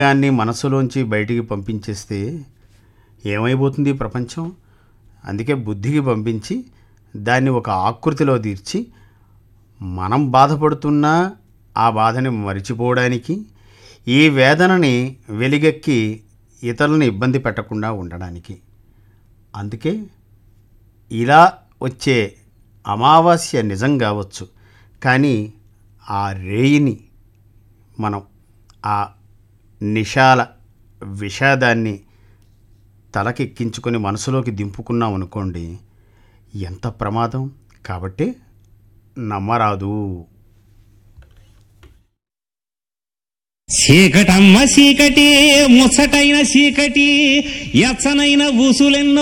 దాన్ని మనసులోంచి బయటికి పంపించేస్తే ఏమైపోతుంది ఈ ప్రపంచం అందుకే బుద్ధికి పంపించి దాన్ని ఒక ఆకృతిలో తీర్చి మనం బాధపడుతున్నా ఆ బాధని మరిచిపోవడానికి ఈ వేదనని వెలిగెక్కి ఇతరులను ఇబ్బంది పెట్టకుండా ఉండడానికి అందుకే ఇలా వచ్చే అమావాస్య నిజం కావచ్చు కానీ ఆ రేయిని మనం ఆ నిషాల విషాదాన్ని తలకెక్కించుకొని మనసులోకి దింపుకున్నాం అనుకోండి ఎంత ప్రమాదం కాబట్టి నమ్మరాదు చీకటమ్మ చీకటి ముచ్చటైన చీకటి ఎచ్చనైన ఊసులెన్నో